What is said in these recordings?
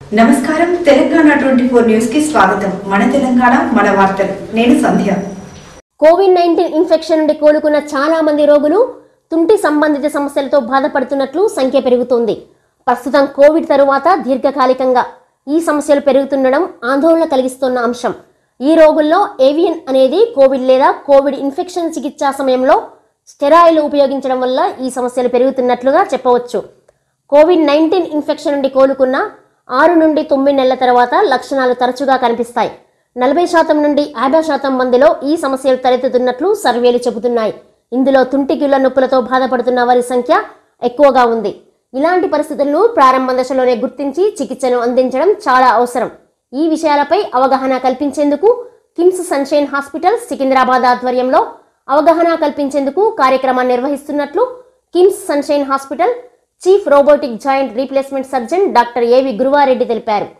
నమస్కారం Telangana twenty four news కి స్వాగతం మన తెలంగాణ మన వార్తలు నేను సంధ్య కోవిడ్ నైన్టీన్ ఇన్ఫెక్షన్ నుండి కోలుకున్న చాలా మంది రోగులు తుంటి సంబంధిత సమస్యలతో బాధపడుతున్నట్లు సంఖ్య పెరుగుతోంది ప్రస్తుతం కోవిడ్ తరువాత దీర్ఘకాలికంగా ఈ సమస్యలు పెరుగుతుండడం ఆందోళన కలిగిస్తున్న అంశం ఈ రోగుల్లో ఏవియన్ అనేది కోవిడ్ లేదా కోవిడ్ ఇన్ఫెక్షన్ చికిత్సా సమయంలో స్టెరాయిల్ ఉపయోగించడం వల్ల ఈ సమస్యలు పెరుగుతున్నట్లుగా చెప్పవచ్చు కోవిడ్ నైన్టీన్ ఇన్ఫెక్షన్ నుండి కోలుకున్న ఆరు నుండి తొమ్మిది నెలల తర్వాత లక్షణాలు తరచుగా కనిపిస్తాయి నలభై శాతం నుండి యాభై శాతం మందిలో ఈ సమస్యలు తలెత్తుతున్నట్లు సర్వేలు చెబుతున్నాయి ఇందులో తుంటికిళ్ల నొప్పులతో బాధపడుతున్న వారి సంఖ్య ఎక్కువగా ఉంది ఇలాంటి పరిస్థితులను ప్రారంభ దశలోనే గుర్తించి చికిత్సను అందించడం చాలా అవసరం ఈ విషయాలపై అవగాహన కల్పించేందుకు కిమ్స్ సన్షైన్ హాస్పిటల్ సికింద్రాబాద్ ఆధ్వర్యంలో అవగాహన కల్పించేందుకు కార్యక్రమాన్ని నిర్వహిస్తున్నట్లు KIMS sunshine hospital chief robotic joint replacement surgeon doctor A V Gurava Reddy తెలిపారు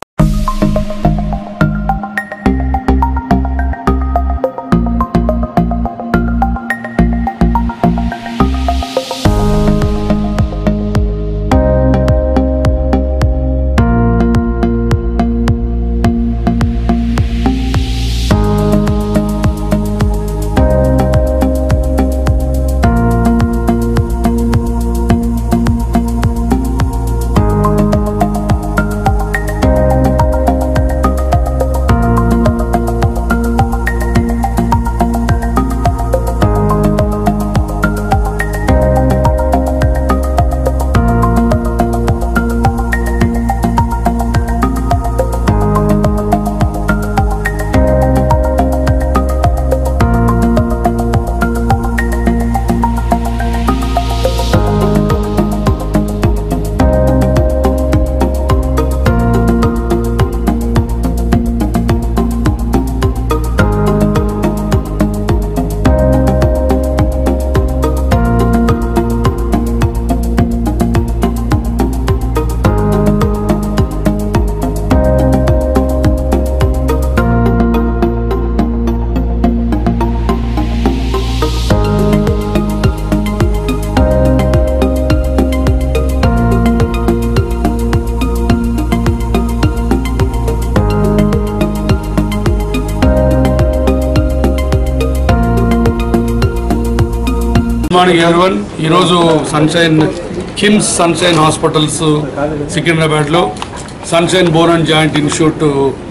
గుడ్ మార్నింగ్ ఎవరివన్ ఈరోజు సన్షైన్ కిమ్స్ సన్షైన్ హాస్పిటల్స్ సికింద్రాబాద్లో sunshine bone and joint institute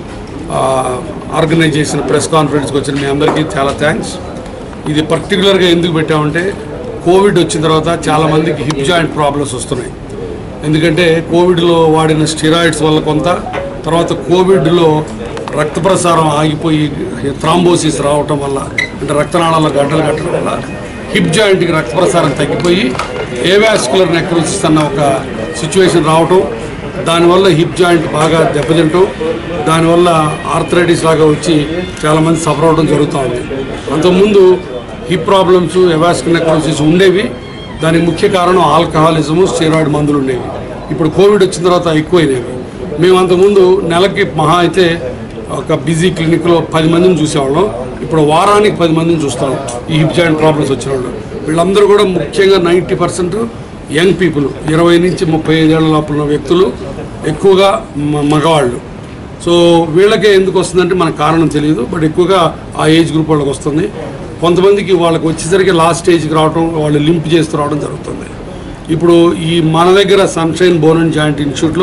ah, organise చేసిన ప్రెస్ కాన్ఫరెన్స్కి వచ్చిన మీ అందరికీ చాలా థ్యాంక్స్ ఇది పర్టికులర్గా ఎందుకు పెట్టామంటే కోవిడ్ వచ్చిన తర్వాత చాలామందికి హిప్ జాయింట్ ప్రాబ్లమ్స్ వస్తున్నాయి ఎందుకంటే కోవిడ్లో వాడిన స్టిరాయిడ్స్ వల్ల కొంత తర్వాత కోవిడ్లో రక్త ప్రసారం ఆగిపోయి థ్రాంబోసిస్ రావటం వల్ల అంటే రక్తనాళాల్లో గడ్డలు కట్టడం వల్ల హిప్ జాయింట్కి రక్త ప్రసారం తగ్గిపోయి ఏవాస్కులర్ నెక్రోసిస్ అన్న ఒక సిచ్యువేషన్ రావటం దానివల్ల హిప్ జాయింట్ బాగా దెబ్బతింటం దానివల్ల ఆర్థరైటిస్ లాగా వచ్చి చాలామంది సఫర్ అవడం జరుగుతూ ఉంది అంతకుముందు హిప్ ప్రాబ్లమ్స్ ఎవాస్కులర్ నెక్రోసిస్ ఉండేవి దానికి ముఖ్య కారణం ఆల్కహాలిజము స్టీరాయిడ్ మందులు ఉండేవి ఇప్పుడు కోవిడ్ వచ్చిన తర్వాత ఎక్కువైనవి మేము అంతకుముందు నెలకి మహా అయితే ఒక బిజీ క్లినిక్లో పది మందిని చూసేవాళ్ళం ఇప్పుడు వారానికి పది మందిని చూస్తాం ఈ హిప్ జాయింట్ ప్రాబ్లమ్స్ వచ్చిన వాళ్ళు వీళ్ళందరూ కూడా ముఖ్యంగా నైంటీ పర్సెంట్ యంగ్ పీపుల్ ఇరవై నుంచి ముప్పై ఐదేళ్ల లోపల ఉన్న వ్యక్తులు ఎక్కువగా మ- మగవాళ్ళు సో వీళ్ళకే ఎందుకు వస్తుందంటే మనకు కారణం తెలియదు బట్ ఎక్కువగా ఆ ఏజ్ గ్రూప్ వాళ్ళకి వస్తుంది కొంతమందికి వాళ్ళకి వచ్చేసరికి లాస్ట్ స్టేజ్కి రావడం వాళ్ళు లింప్ చేస్తూ రావడం జరుగుతుంది ఇప్పుడు ఈ మన దగ్గర సన్షైన్ బోన్ అండ్ జాయింట్ ఇన్స్టిట్యూట్లో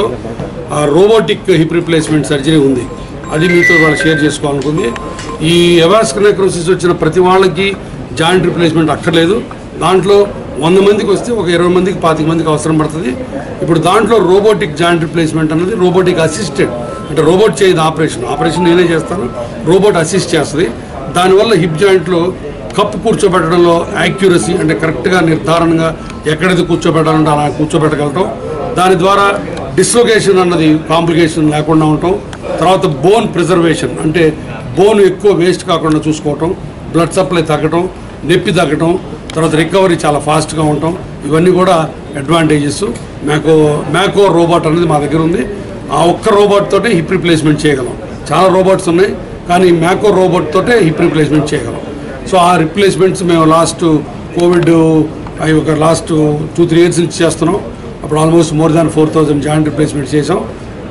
రోబోటిక్ హిప్ రిప్లేస్మెంట్ సర్జరీ ఉంది అది మీతో వాళ్ళు షేర్ చేసుకోవాలనుకుంది ఈ ఎవాస్కునెక్రోసిస్ వచ్చిన ప్రతి వాళ్ళకి జాయింట్ రిప్లేస్మెంట్ అక్కర్లేదు దాంట్లో వంద మందికి వస్తే ఒక ఇరవై మందికి పాతిక మందికి అవసరం పడుతుంది ఇప్పుడు దాంట్లో రోబోటిక్ జాయింట్ రిప్లేస్మెంట్ అన్నది రోబోటిక్ అసిస్టెడ్ అంటే రోబోట్ చేయదు ఆపరేషన్ ఆపరేషన్ నేనే చేస్తాను రోబోట్ అసిస్ట్ చేస్తుంది దానివల్ల హిప్ జాయింట్లో కప్పు కూర్చోబెట్టడంలో యాక్యురసీ అంటే కరెక్ట్గా నిర్ధారణగా ఎక్కడైతే కూర్చోబెట్టాలంటే అలా కూర్చోబెట్టగలటం దాని ద్వారా డిస్లొకేషన్ అన్నది కాంప్లికేషన్ లేకుండా ఉండటం తర్వాత బోన్ ప్రిజర్వేషన్ అంటే బోన్ ఎక్కువ వేస్ట్ కాకుండా చూసుకోవటం బ్లడ్ సప్లై తగ్గటం నొప్పి తగ్గటం తర్వాత రికవరీ చాలా ఫాస్ట్గా ఉండటం ఇవన్నీ కూడా అడ్వాంటేజెస్ మ్యాకో మ్యాకో రోబోట్ అనేది మా దగ్గర ఉంది ఆ ఒక్క రోబోట్ తోటే హిప్ రిప్లేస్మెంట్ చేయగలం చాలా రోబోట్స్ ఉన్నాయి కానీ మ్యాకో రోబోట్ తోటే హిప్ రిప్లేస్మెంట్ చేయగలం సో ఆ రిప్లేస్మెంట్స్ మేము లాస్ట్ కోవిడ్ అవి ఒక లాస్ట్ టూ త్రీ ఇయర్స్ నుంచి చేస్తున్నాం అప్పుడు almost more than four thousand joint replacement చేసాం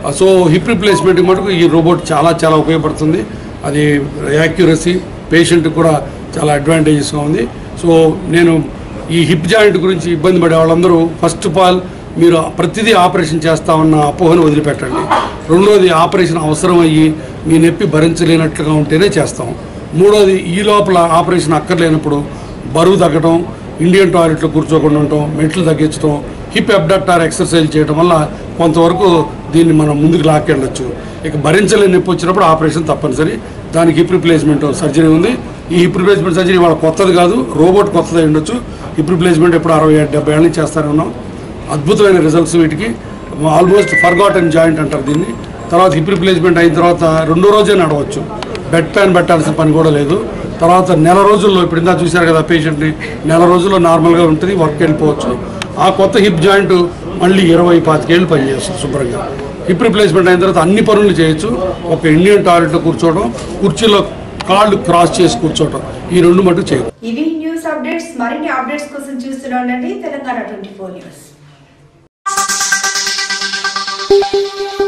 సో హిప్ రిప్లేస్మెంట్ మటుకు ఈ రోబోట్ చాలా చాలా ఉపయోగపడుతుంది అది యాక్యురసీ పేషెంట్ కూడా చాలా అడ్వాంటేజెస్గా ఉంది సో నేను ఈ హిప్ జాయింట్ గురించి ఇబ్బంది పడే వాళ్ళందరూ ఫస్ట్ ఆఫ్ ఆల్ మీరు ప్రతిదీ ఆపరేషన్ చేస్తామన్న అపోహను వదిలిపెట్టండి రెండోది ఆపరేషన్ అవసరం అయ్యి మీ నొప్పి భరించలేనట్లుగా ఉంటేనే చేస్తాం మూడోది ఈ లోపల ఆపరేషన్ అక్కర్లేనప్పుడు బరువు తగ్గడం ఇండియన్ టాయిలెట్లో కూర్చోకుండా ఉండటం మెట్లు తగ్గించడం హిప్ అబ్డక్టార్ ఎక్సర్సైజ్ చేయడం వల్ల కొంతవరకు దీన్ని మనం ముందుకు లాక్కెళ్ళొచ్చు ఇక భరించలేని నొప్పి వచ్చినప్పుడు ఆపరేషన్ తప్పనిసరి దానికి హిప్ రిప్లేస్మెంట్ సర్జరీ ఉంది ఈ హిప్ రిప్లేస్మెంట్ సర్జరీ వాళ్ళ కొత్తది కాదు రోబోట్ కొత్తది అయి ఉండొచ్చు హిప్ రిప్లేస్మెంట్ ఎప్పుడు అరవై ఏడు డెబ్బై ఏళ్ళ నుంచి చేస్తానే ఉన్నాం అద్భుతమైన రిజల్ట్స్ వీటికి ఆల్మోస్ట్ ఫర్గాటన్ జాయింట్ అంటారు దీన్ని తర్వాత హిప్ రిప్లేస్మెంట్ అయిన తర్వాత రెండో రోజే నడవచ్చు బెడ్ ప్యాన్ పెట్టాల్సిన పని కూడా లేదు తర్వాత నెల రోజుల్లో ఇప్పుడు ఇందా చూశారు కదా పేషెంట్ని నెల రోజుల్లో నార్మల్గా ఉంటుంది వర్క్ వెళ్ళిపోవచ్చు ఆ కొత్త హిప్ జాయింట్ మళ్ళీ ఇరవై పాతికేళ్ళు పనిచేస్తుంది శుభ్రంగా హిప్ రిప్లేస్మెంట్ అయిన తర్వాత అన్ని పనులు చేయొచ్చు ఒక ఇండియన్ టాయిలెట్లో కూర్చోవడం కుర్చీలో కాళ్ళు క్రాస్ చేసి కూర్చోవడం ఈ రెండు మటుకు చేయదు ఇవి న్యూస్ అప్డేట్స్ మరిన్ని అప్డేట్స్ కోసం చూస్తూనే ఉండండి తెలంగాణ ట్వంటీ ఫోర్ న్యూస్